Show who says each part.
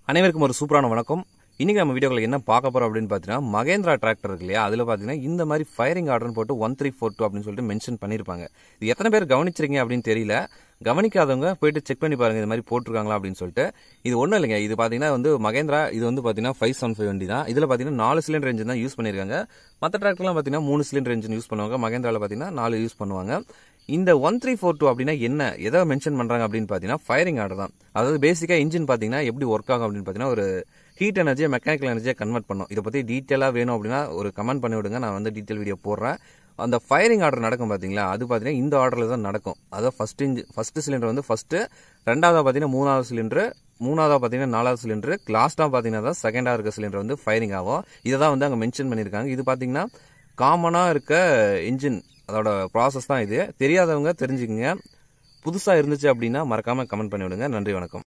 Speaker 1: அனைவருக்கும் ஒரு சூப்பரான வணக்கம் இன்னைக்கு நம்ம வீடியோவில் என்ன பார்க்க போறோம் அப்படின்னு பார்த்தீங்கன்னா மகேந்திரா டிராக்டர் இருக்கு இல்லையா அதில் பார்த்தீங்கன்னா இந்த மாதிரி ஃபயரிங் ஆர்டர்னு போட்டு ஒன் த்ரீ ஃபோர் டூ அப்படின்னு சொல்லிட்டு மென்ஷன் பண்ணியிருப்பாங்க இது எத்தனை பேர் கவனிச்சிருக்கீங்க அப்படின்னு தெரியல கவனிக்காதவங்க போயிட்டு செக் பண்ணி பாருங்க இது மாதிரி போட்டிருக்காங்களா அப்படின்னு சொல்லிட்டு இது ஒன்றும் இல்லைங்க இது பார்த்தீங்கன்னா வந்து மகேந்திரா இது வந்து பார்த்தீங்கன்னா ஃபைவ் செவன் ஃபைவ் வண்டி தான் இதில் பார்த்தீங்கன்னா நாலு சிலிண்டர் என்ஜின் தான் யூஸ் பண்ணியிருக்காங்க மற்ற டிராக்டர்லாம் பார்த்தீங்கன்னா மூணு சிலிண்டர் என்ஜின் யூஸ் பண்ணுவாங்க மகேந்திராவில் பார்த்தீங்கன்னா நாலு யூஸ் பண்ணுவாங்க இந்த ஒன் த்ரீ ஃபோர் டூ அப்படின்னா என்ன எதை மென்ஷன் பண்றாங்க அப்படின்னு பார்த்தீங்கன்னா ஃபயரிங் ஆர்டர் தான் அதாவது பேசிக்காக இன்ஜின் பார்த்தீங்கன்னா எப்படி ஒர்க் ஆகும் அப்படின்னு பார்த்தீங்கன்னா ஒரு ஹீட் எனர்ஜியை மெக்கானிக்கல் எனர்ஜியை கன்வெர்ட் பண்ணும் இதை பற்றி டீட்டெயிலாக வேணும் அப்படின்னா ஒரு கமெண்ட் பண்ணி விடுங்க நான் வந்து டீட்டெயில் வீடியோ போடுறேன் அந்த ஃபயரிங் ஆர்டர் நடக்கும் பார்த்தீங்களா அது பார்த்தீங்கன்னா இந்த ஆர்டரில் தான் நடக்கும் அதாவது ஃபர்ஸ்ட் இன்ஜி ஃபர்ஸ்ட் சிலிண்டர் வந்து ஃபர்ஸ்ட் ரெண்டாவதாக பார்த்தீங்கன்னா மூணாவது சிலிண்டர் மூணாவதாக பார்த்தீங்கன்னா நாலாவது சிலிண்டர் லாஸ்ட்டாக பார்த்தீங்கன்னா தான் செகண்டாக இருக்க சிலிண்டர் வந்து ஃபயரிங் ஆகும் இதை தான் வந்து அங்கே மென்ஷன் பண்ணியிருக்காங்க இது பார்த்தீங்கன்னா காமனாக இருக்க இன்ஜின் அதோட ப்ராசஸ் தான் இது தெரியாதவங்க தெரிஞ்சுக்கங்க புதுசாக இருந்துச்சு அப்படின்னா மறக்காமல் கமெண்ட் பண்ணி விடுங்க நன்றி வணக்கம்